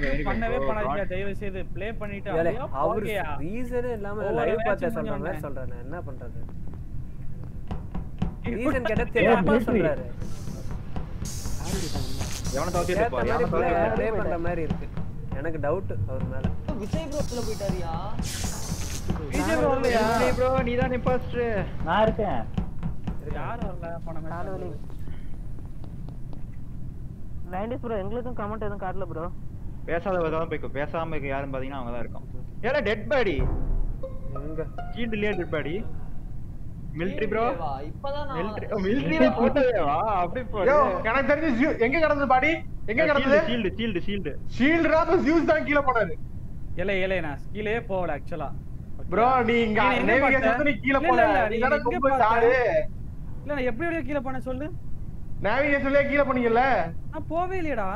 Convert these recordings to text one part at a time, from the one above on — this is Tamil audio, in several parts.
வெரி பண்ணவே குட் பண்ணாதீங்க தயவு செய்து ப்ளே பண்ணிட்டு ஏலே, அப்படியே அவரு போங்கயா. ரீசனே இல்லாம ஒவ்வொரு லைவ் match பார்த்தா உம் சொல்ற மாதிரி கொஞ்சம் சொல்றேன் நான் என்ன பண்றது ரீசன் கேட்டா தெரியாம சொல்றாரு எவனை தவிர்த்து ஏத்த போறியா மாதிரி ப்ளே ப்ளே பண்ற மாதிரி இருக்கு எனக்கு டவுட் அவர் மேல விஜய் ப்ரோ உள்ள போயிட்டாரியா விஜய் bro வரலையா? ப்ரோ நீ தான் ஃபர்ஸ்ட் நான் இருக்கேன் யாரும் வரல போன match. நைன்டிஸ் ப்ரோ எங்களுக்கும் கமெண்ட் எதுவும் காட்டல ப்ரோ பேசாத தான் போய்க்கோ பேசாம இருக்க யாருன்னு பாத்தீங்கன்னா அவங்க தான் இருக்கும் ஏல டெட் பாடி எங்க கீழ்லயே டெட் பாடி மிலிட்டரி ப்ரோ வா, இப்பதான் நான் மிலிட்டரி மிலிட்டரி போட்டோவா அப்படி போடு யோ எனக்கு தெரிஞ்சு Zeus- எங்க கிடந்தது பாடி எங்க கிடந்தது ஷீல்டு ஷீல்டு ஷீல்டு ஷீல்டுரா அப்ப ஜியூஸ் தான் கீழே போனாரு இல்ல இல்ல நான் கீழே போகல ஆக்சுவலா ப்ரோ நீ இங்க நீ என்ன நேவிகேஷன் பார்த்த? நீ கீழே இல்ல, போன இல்ல, நீ நீ தானே எங்க ரொம்ப பார்த்த? சாடு இல்ல நான் எப்படி வரையும் கீழே போனேன் சொல்லு நேவிகேஷன்லயே கீழே போனீங்கல்ல நான் போவே இல்லையடா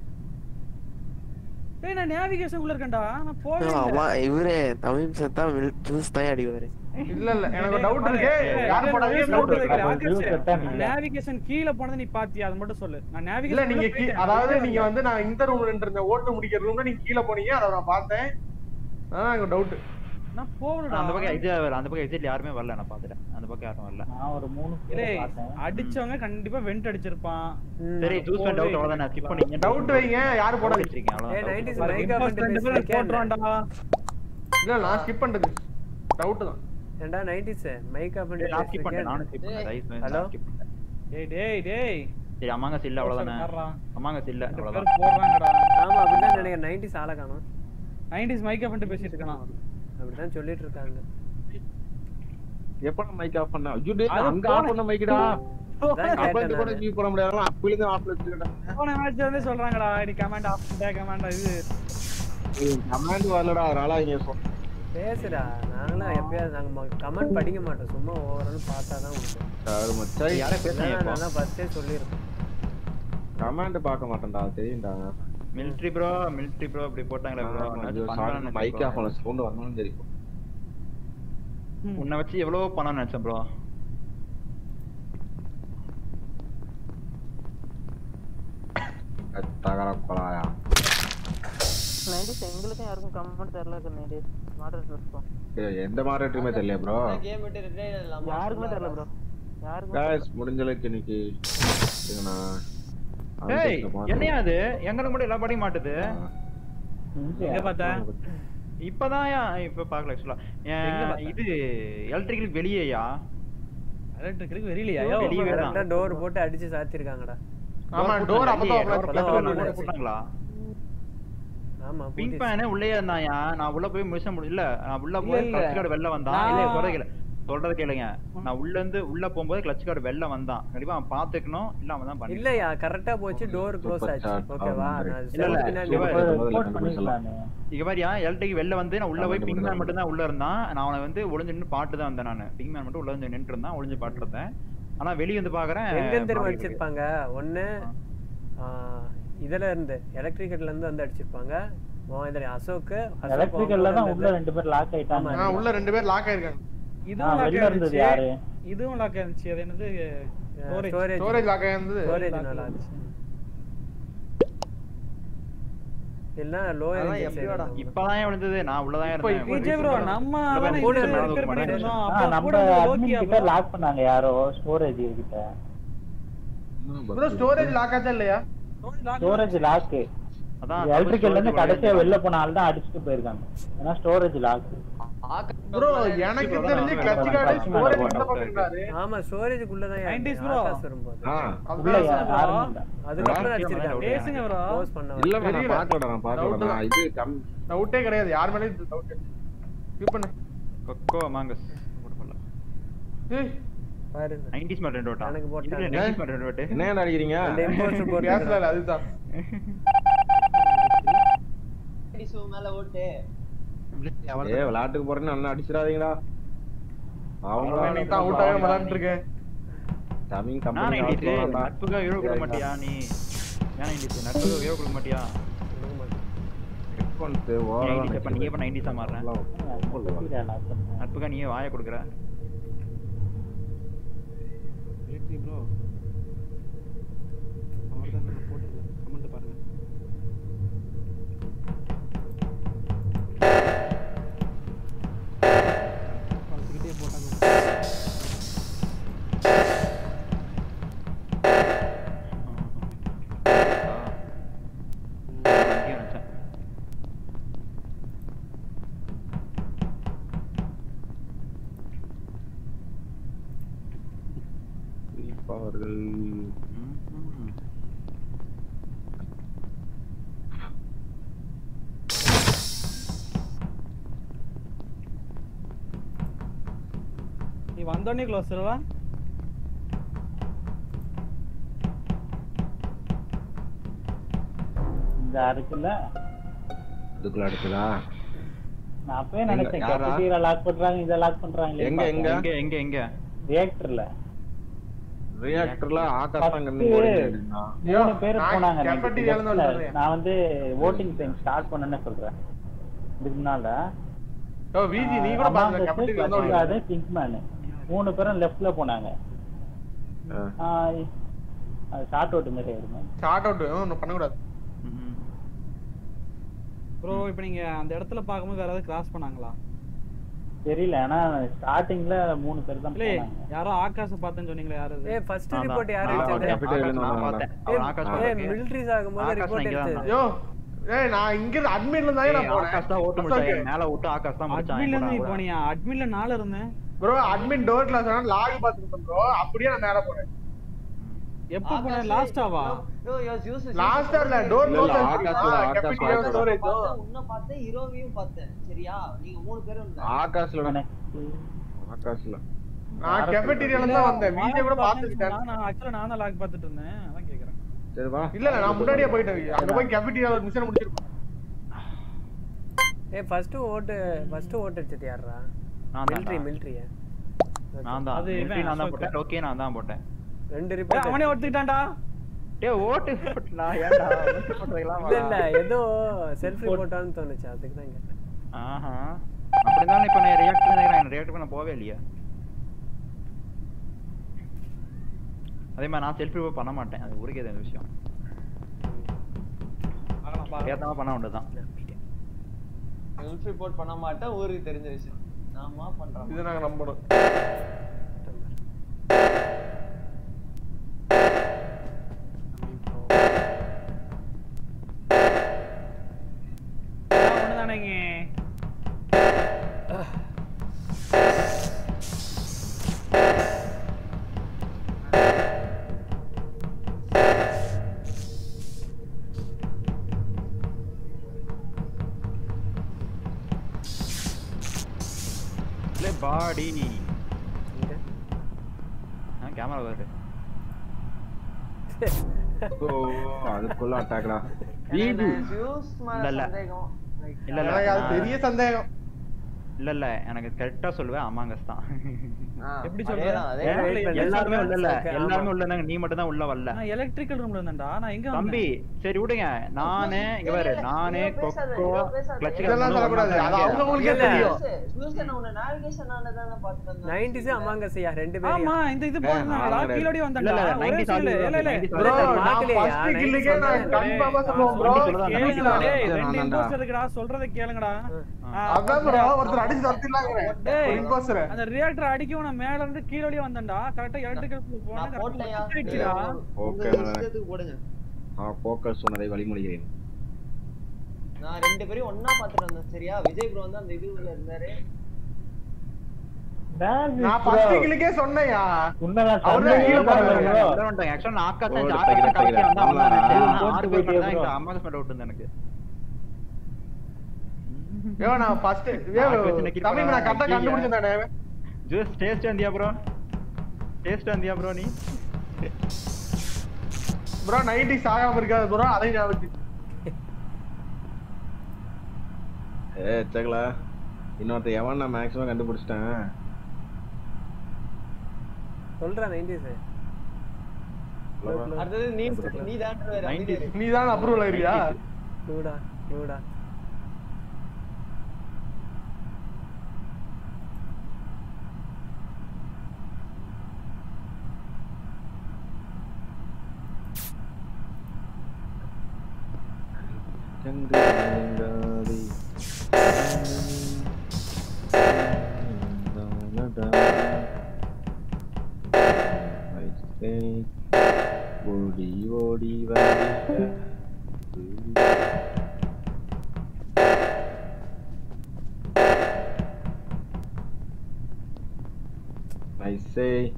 ஏய் நான் நேவிகேஷன் உள்ள இருக்கேன்டா நான் போவே ஆமா இல்ல இவரு தமிழ் செத்தா ஜூஸ் தான் அடிவாரு இல்ல இல்ல எனக்கு டவுட் இருக்கு ஏய், யார் இல்ல, போனாங்க நான் டவுட் doubt இருக்கு இருக்கு. ஆகாஷ், View set ஆ நீங்க. நேவிகேஷன் கீழ போனதை நீ பாத்தியா அது மட்டும் சொல்லு நான் இல்ல நேவிகேஷன் நீங்க கீ- அதாவது நீங்க வந்து நான் இந்த ரூம்ல இருந்த ஓட்டு முடிக்கிற ரூம்ல நீங்க கீழே போனீங்க அதை நான் பார்த்தேன் அதான் எனக்கு டவுட் நான் போகலடா அந்த பக்கம் எக்ஸிட் வரல அந்த பக்கம் எக்ஸிட்ல யாருமே வரல நான் பாத்துட்டேன் அந்த பக்கம் யாரும் வரல நான் ஒரு மூணு பேரை டேய் பார்த்தேன் அடிச்சவங்க கண்டிப்பா வெண்ட் அடிச்சிருப்பான் சரி சூஸ் பண்ண டவுட் அவ்வளவுதான் நான் ஸ்கிப் பண்ணீங்க டவுட் வைங்க யாரு போட வச்சிருக்கேன் ஏய் அவ்வளவுதான் 90s doubt. மைக்கா Imposter ரெண்டு பண்ணிட்டு பேரும் போட்டுருவான்டா இல்ல நான் ஸ்கிப் பண்றது டவுட் தான் ஏண்டா 90s மைக்கா சரி, பண்ணிட்டு நான் ஸ்கிப் பண்ணேன் பேசிருக்கேன். நானும் ஸ்கிப் பண்ணேன் ரைஸ் Hello? நான் skip பண்ணேன். டேய் டேய் டேய் சரி அம்மாங்க சில்ல அவ்வளவுதானே பாருடா. அம்மாங்க சில்ல ரெண்டு அவ்வளவுதான் பேரும் போடுறாங்கடா ஆமா அப்படிதான் நினைக்கிறேன் 90s ஆள காணோம் 90s மைக்கா பண்ணிட்டு பேசிட்டு இருக்கான் அப்படிதான் சொல்லிட்டு இருக்காங்க எப்ப நான் மைக் ஆஃப் பண்ண ஐயோ டேய் அது அங்க போன- ஆஃப் பண்ண மைக்டா அதான் அப்ப கேட்டேன் இந்த கூட நானு. வியூ பண்ண முடியாது அப்பல இருந்து ஆஃப்ல வச்சிருக்கேன் போன மேட்ச் வந்து சொல்றாங்கடா நீ கமெண்ட் ஆஃப் பண்ணிட்ட கமெண்ட் இது கமாண்ட் வரலடா அதனால இங்க சொல் பேசுடா நாங்களாம் எப்பயாவது நாங்க கமெண்ட் படிக்க மாட்டோம் சும்மா ஓவரால் பார்த்தா தான் உண்டு சார் மச்சாய் யாரே பேசுறீங்க இல்லைன்னா இப்போ நான் ஃபர்ஸ்டே சொல்லியிருக்கேன் கமாண்ட் பார்க்க மாட்டேன்டா தெரியும்டா மிலிட்டரி ப்ரோ மிலிட்டரி ப்ரோ இப்படி போட்டாங்களே ப்ரோ மைக் ஆஃப் பண்ணல சவுண்ட் வரணும்னு தெரியும் உன்னை வச்சு எவ்வளவு பணம் நினைச்சேன் ப்ரோ தகர கொலாயா நைன்டிஸ் எங்களுக்கும் யாருக்கும் கமெண்ட் தெரியல நைன்டிஸ் மாடரேட் இருக்கும் ஏய், எந்த மாரேட்டுமே தெரியல ப்ரோ கேம் விட்டு ரிட்டையர் இல்லாம யாருக்குமே தெரியல ப்ரோ யாருக்கும் गाइस முடிஞ்ச அளவுக்கு இன்னைக்கு இதுனா ஏய் என்னையா அது எங்களுக்கு மட்டும் எல்லா படிக்க மாட்டுது எங்க பார்த்த இப்பதான் இப்ப பாக்கல ஆக்சுவலா எங்க பார்த்த? இது எலக்ட்ரிக்கலுக்கு வெளியேயா எலக்ட்ரிக்கலுக்கு வெளியிலையா யோ வெளியவே தான் கரெக்டா டோர் போட்டு அடிச்சு சாத்திருக்காங்கடா ஆமா டோர் அப்பதான் வெளியே, open door ஆச்சு. open போட்டாங்களா? ஆச்சு. போட்டாங்களா ஆமா பிங்க் பூட்டிச்சு. பேனே உள்ளே இருந்தாயா நான் உள்ள போய் முடிச்ச முடியல நான் உள்ள இல்ல, போய் இல்ல. கிளச் கார்டு வெளில வந்தான் நான்- இல்ல சொல்றது கேளு சொல்றது கேளுங்க நான் உள்ள இருந்து உள்ள போகும்போது கிளச் கார்டு வெளில வந்தான் கண்டிப்பா அவன் பாத்துக்கணும் இல்ல அவன் தான் பண்ணி இல்லையா கரெக்டா போச்சு டோர் க்ளோஸ் Super ஆச்சு chat. ஓகேவா ஆமா, நான் இல்ல, இல்ல, பின்னாடி இவன் போய் ரிப்போர்ட் பண்ணிக்கலாமே இங்க மாதிரியா எலக்ட்ரிக் வெளில வந்து நான் உள்ள போய் ஆமா, பிங்க் ஆமா. மேன் மட்டும் தான் உள்ள இருந்தான் நான் அவனை வந்து ஒளிஞ்சு நின்று பாட்டு தான் வந்தேன் நான் பிங்க் மேன் மட்டும் உள்ள வந்து நின்று இருந்தான் ஒளிஞ்சு பாட்டு இருந்தேன் ஆனா வெளிய வந்து பாக்குறேன் எங்க இருந்து தெரியுமா பாடி இருக்கு. அடிச்சிருப்பாங்க ஒண்ணு ஆ, இதுல இருந்து எலக்ட்ரிக்கல்ல இருந்து வந்து அடிச்சிருப்பாங்க உன் இதுல அசோக் அசோக் எலக்ட்ரிக்கல்ல தான் அவங்க உள்ள ரெண்டு பேர் லாக் ஆயிட்டாங்க ஆ, உள்ள ரெண்டு பேர் லாக் ஆயிருக்காங்க ஆ, இதுவும் லாக் வெளில இருந்தது யாரு இருந்துச்சு இதுவும் லாக் இருந்துச்சு அது என்னது storage. ஸ்டோரேஜ் ஸ்டோரேஜ் லாக் ஆயிருந்தது ஸ்டோரேஜ் lock நல்லா இருந்துச்சு. இருந்துச்சு இல்ல லோ அதான் எனர்ஜி எப்படியோடா? இப்பதான் ஏன் விழுந்தது நான் உள்ளதான் இப்போ இருந்தேன் இப்போ விஜய் ப்ரோ நம்ம இல்ல, தானே கூட இது மேல repair தூக்க பண்ணிட்டு இருந்தோம். ஆ, அப்போ நம்ம கூட இருந்தது admin லோக்கியா கிட்ட bro. லாக் பண்ணாங்க யாரோ ஸ்டோரேஜ் கிட்ட ப்ரோ ஸ்டோரேஜ் லாக் ஆச்சா இல்லையா ஸ்டோரேஜ் லாக் அதான் எலக்ட்ரிக்கல்ல இருந்து கடைசியா வெளில போன ஆள் தான் அடிச்சுட்டு போயிருக்காங்க ஏன்னா ஸ்டோரேஜ் லாக் ப்ரோ எனக்கு தெரிஞ்சு கிளட்ச் கார்டு ஸ்டோரேஜ் இந்த பக்கம் இருந்தாரு ஆமா ஸ்டோரேஜ்க்குள்ள தான் 90s bro. வரும்போது ஆ உள்ள அதுதான் யாரும் இல்ல அதுக்கப்புறம் அடிச்சிருக்காங்க பேசுங்க bro. க்ளோஸ் பண்ண இல்ல நான் தெரியல. பார்க்கலடா நான் பார்க்கலடா நான் இது கம் டவுட்டே கிடையாது யார் மேலயும் டவுட் யூ பண்ணு கொக்கோ மாங்கஸ் போட்டு போடலாம் ஏய் பாரு 90s மேல ரெண்டு ஓட்டா எனக்கு போட்டாங்க. இதுல 90s மேல ரெண்டு ஓட்டு என்ன அடிக்கிறீங்க அந்த இம்போஸ்டர் போட்டு பேசல அதுதான் ஷூ மேல ஓட்டு ஏ விளையாட்டுக்கு போறேன்னு அண்ணன் அடிச்சிடாதீங்கடா அவங்க இன்னைக்கு தான் அவுட் ஆக விளையாண்டு இருக்கேன் தமிழ் நான் கம்பெனி 90s நட்புக்கா ஹீரோ கொடுக்க மாட்டியா நீ ஏன் 90s நட்புக்கா ஹீரோ கொடுக்க மாட்டியா ரெஸ்பான்ஸ் நீ ஓவரா 90s அப்ப நீயே இப்ப 90s ஆ மாறுறேன் லாக் பண்ணாங்க நட்புக்கா நீயே வாயை கொடுக்குற ப்ரோ அவர் தான் போட்டு கமெண்ட் பாருங்க வந்தோடனே க்ளோஸ் இல்லவா இந்த இருக்குல்ல இதுக்குள்ள அடுத்ததா நான் அப்பவே எங்க- நினைச்சேன் யாரா? கேபிட்டீரியா லாக் பண்றாங்க இதை லாக் பண்றாங்க எங்க, எங்க? எங்க எங்க எங்க ரியாக்டர்ல ரியாக்டர்ல ஆகாஷ் அங்க First நின்னு மூணு பேர் நான் போனாங்க cafeteria ல இருந்து night. வந்துடுறேன். நான் வந்து voting டைம் ஸ்டார்ட் பண்ணேன்னு சொல்றேன் இதுக்கு முன்னால ஓ விஜி நீ கூட பாருங்க கேபிட்டல் வந்து அது பிங்க்மேன் மூணு பேரும் லெஃப்ட்ல போனாங்க ஷார்ட் அவுட் மாதிரி ஆயிருமே ஷார்ட் அவுட் ஒன்றும் பண்ணக்கூடாது ப்ரோ இப்போ நீங்க அந்த இடத்துல பார்க்கும்போது வேற ஏதாவது கிராஸ் பண்ணாங்களா தெரியல ஆனா ஸ்டார்டிங்ல மூணு பேர் தான் இல்ல போனாங்க யாரோ ஆகாஷ பார்த்தேன்னு சொன்னீங்களே யாரு அது ஏய் ஃபர்ஸ்ட் நான் தான். ரிப்போர்ட் யாரு நான் எடுத்தது பார்த்தேன். ஆகாஷ் நான் பார்த்தேன். அவன் ஆகாஷ் ஏய் பார்த்தேன். மிலிட்டரிஸ் ஆகும்போது ஆகாஷ் ரிப்போர்ட் இங்க தான் எடுத்தது யோ ஏய் நான் இங்க இருந்து அட்மின்ல இருந்தா நான் ஏய், போனேன் ஆகாஷ் தான் ஓட்டு முடிச்சான் மேல விட்டு ஆகாஷ் தான் முடிச்சான் அட்மின்ல இருந்து நீ கூட. போனியா அட்மின்ல நாலு இருந்தேன் bro admin door glass lock பாத்துட்டு ப்ரோ அப்படியே நான் மேல போனேன் எப்போ போன லாஸ்டாவா லாஸ்டா இல்ல டோர் இல்ல, இல்ல, ஆகாஷ்ல, ஆகாஷ் கேபிட்டல் ஆகாஷ். ஸ்டோரேஜ் உன்ன பார்த்தேன் ஹீரோவையும் பார்த்தேன் சரியா நீங்க மூணு பேரும் இருந்தாங்க ஆகாஷ்ல ஆகாஷ்ல நான் கேபிட்டீரியால தான் வந்தேன் வீடியோ கூட பாத்துக்கிட்டேன் நான் ஆக்சுவலா நான் தான் லாக் பார்த்துட்டு இருந்தேன் அதான் கேக்குறேன் சரி வா இல்ல இல்ல நான் முன்னாடியே போயிட்டேன் அங்க போய் கேபிட்டீரியால ஒரு மிஷன் முடிச்சிருப்பேன் ஏய் ஃபர்ஸ்ட் ஓட்டு ஃபர்ஸ்ட் ஓட்டு அடிச்சது யாரா நான் மிலிட்டரி தான் மிலிட்டரியா நான் தான் அது இவன் military நான் தான் அசோக். போட்டேன் ஓகே நான் தான் போட்டேன் ரெண்டு ஏய், ரிப்போர்ட் அவனே ஒத்துக்கிட்டான்டா டேய் ஓட்டு போட்டுலாம் ஏன்டா ஓட்டு போடுறதுக்கெல்லாம் இல்ல இல்ல வாடா. ஏதோ செல்ஃப் ரிப்போர்ட்டான்னு தோணுச்சு அதுக்கு தான் கேட்டேன் ஆஹா அப்படி இருந்தாலும் இப்ப நான் ரியாக்ட் பண்ணிக்கிறேன் ரியாக்ட் பண்ண போவே இல்லையா அதே மாதிரி நான் செல்ஃப் ரிப்போர்ட் பண்ண மாட்டேன் அது ஊருக்கே இந்த விஷயம் பார்க்கலாம் பார்க்கலாம் ஏத்தாம பண்ண வேண்டியதுதான் செல்ஃப் ரிப்போர்ட் பண்ண மாட்டேன் ஊருக்கு தெரிஞ்ச விஷயம் நாமா பண்றோம் இதை நாங்க நம்பணும் ஒண்ணுதானேங்க இல்ல பாடி இங்க கேமரா வருது ஓ அதுக்குள்ள அட்டாக்டா வீடு ஜூஸ் மேல இல்ல, இல்ல. சந்தேகம் இல்ல இல்ல எனக்கு அது பெரிய சந்தேகம் இல்ல இல்ல எனக்கு கரெக்டா சொல்லுவேன் அமாங்கஸ் தான் ஆ, எப்படி சொல்ற? அதேதான், அதே ஏன் wait பண்ணு. எல்லாருமே உள்ள இல்ல Okay, ஆமா. எல்லாருமே உள்ள இருந்தாங்க நீ மட்டும் தான் உள்ள வரல நான் எலக்ட்ரிக்கல் ரூம்ல இருந்தேன்டா நான் எங்க தம்பி சரி விடுங்க நானு இங்க பாரு இல்ல, இல்ல, நானு இவ்வளவு பேசாத, கொக்கோ இவ்வளவு பேசாத. கிளட்ச் இதெல்லாம் சொல்லக்கூடாது அது அவங்க அவங்களுக்கே இல்ல. தெரியும் ஜூஸ் நான் உன்னை நேவிகேஷன் ஆனதானே பார்த்து நைன்டிஸ் அமாங்கசையா ரெண்டு பேரும் ஆமா இந்த இது போடுறாங்களா ஆமா, கீழோடி இல்ல, வந்தான்டா இல்ல, ஒரே 90s சீல் இல்ல இல்ல ஆடியோ ப்ரோ நான் நான் பார்க்கலையா? ஃபர்ஸ்ட் கில்லுக்கே நான் nineties கன்ஃபார்மா நான் சொல்லுவேன் ப்ரோ சொல்றத கேளுங்கடா டேய் நான் ரெண்டு தான்டா. இம்போஸ்டர் இருக்குடா சொல்றத கேளுங்கடா ஆ, அதான் ப்ரோ ஒருத்தர் அடிச்சு தரத்திலாங்கிறேன் டேய். இம்போஸ்டர் அந்த ரியாக்டர் அடிக்கவும் நான் மேல இருந்து கீழோடி வந்தேன்டா கரெக்டா எலக்ட்ரிக்கல் நான் போட்டேன்யா போனேன் ஓகே உங்க இஷ்டத்துக்கு போடுங்க நான் போக்கஸ் சொன்னதை வழிமொழிகிறேன் நான் ரெண்டு பேரையும் ஒண்ணா பாத்துட்டு வந்தேன் சரியா விஜய் ப்ரோ வந்து அந்த இதுல இருந்தாரு நான் ஃபர்ஸ்ட் கில்லுக்கே சொன்னேன்யா உண்மைதான் அவர்தான் கீழே பாருங்க bro. ஆக்சுவலா நான் ஆகாஷ் ஓடு, ஆகாஷ் தைக்கிறேன், கடைசி வந்தா தைக்கிறேன். வந்தானே. சரி, ஆமா. நான் போட்டு ஆறு பேர் போயிட்டே தான் bro. எனக்கு அம்மாக்கு ஸ்மெல் அவுட் இருந்தது எனக்கு ஏ நான் ஃபர்ஸ்ட் ஏ தமிழ் நான் கரெக்டா கண்டுபிடிச்சேன் தானே ஜூஸ் டேஸ்ட் வந்தியா ப்ரோ டேஸ்ட் வந்தியா ப்ரோ நீ ப்ரோ 90s ஆகாம இருக்காது ப்ரோ அதை ஞாபகம் ஏ சகல இன்னொருத்த எவன் நான் மேக்ஸிமம் கண்டுபிடிச்சிட்டேன் சொல்றேன் நைன்டிஸ் அடுத்தது நீ நீ தான் வேற அமைதியா இரு. நீ தான் அப்ரூவல் ஆயிருக்கியா லூடா லூடா சங்கரங்காதி ஓடி ஓடி வந்து I say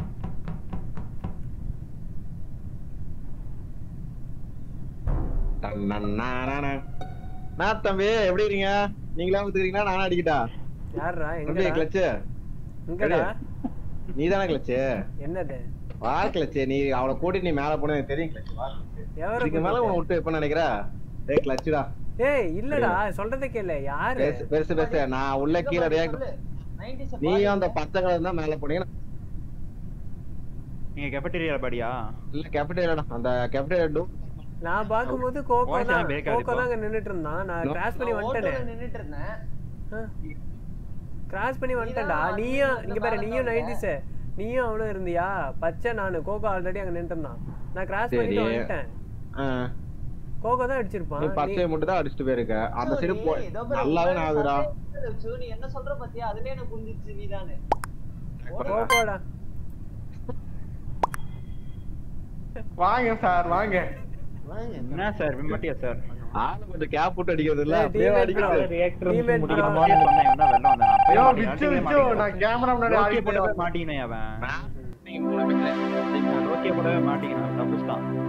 டங் நன்னானானா. நான் தம்பி எப்படி இருக்கீங்க நீங்களா வந்துக்கிறீங்களா நானா அடிக்கிட்டா யாருடா எப்படி எங்கடா கிளச்சு எங்கடா நீ தானே கிளச்சு என்னது வா கிளச்சு நீ அவளை கூட்டிட்டு நீ மேல போன எனக்கு தெரியும் கிளச்சு வா எவரை இதுக்கு மேல உன்னை விட்டு எப்ப நினைக்கிற ஏய் கிளச்சுடா ஏய் இல்லடா சொல்றதை கேளு யாரு பெருசு பெருசு பெருசு நான் உள்ள கீழே ரியாக்ட் நீயும் அந்த பச்சை கலர் தான் மேல போனீங்க நீங்க கெஃபட்டீரியா படியா இல்ல கேபிட்டல் அந்த கேபிட்டல் நான் பாக்கும்போது கோகோ Voice தான் எல்லாம் break ஆகுது கோகோ இப்போ. தான் அங்க நின்னுட்டு இருந்தான் நான் கிராஸ் பண்ணி வந்துட்டேனே நின்னுட்டு இருந்தேன் கிராஸ் பண்ணி வந்துட்டேன்டா நீயும் இங்க பாரு நீயும் நைன்டிஸ் நீயும் அவனும் இருந்தியா பச்சை நானு கோகோ ஆல்ரெடி அங்க நின்னுட்டு இருந்தான் நான் கிராஸ் சரி. பண்ணிட்டு வந்துட்டேன் கோகோ தான் அடிச்சிருப்பான் நீ நீ- பச்சையை மட்டும் தான் அடிச்சுட்டு போயிருக்க அந்த ஐயோ, சைடு போ டேய், இதோ பாரு, நல்லாவே உட்கார்ந்து ஆகுதுடா சண்டையில வச்சு நீ என்ன சொல்ற பத்தியா அதுலயே எனக்கு புரிஞ்சிச்சு நீதானே கோகோடா வாங்க சார் வாங்க என்ன சார் விம்மட்டியா சார் ஆளு கொஞ்சம் கேப் போட்டு அடிக்கிறது இல்ல டேய், அப்படியே teammate அடிக்கிறது bro. Reactor Teammate bro. நான் முதல்ல சொன்னேன் இவன் தான் வெள்ளம் வந்தான். நான் ஐயோ போய் விச்சு மாட்டிக்கினேன். விச்சு நான் கேமரா முன்னாடி லோக்கியை ஆடிட்டு போட்டு போய் மாட்டிக்கினேன் அவன் லோக்கியை போட்டு மாட்டிக்கினான் தப்புஸ்தான்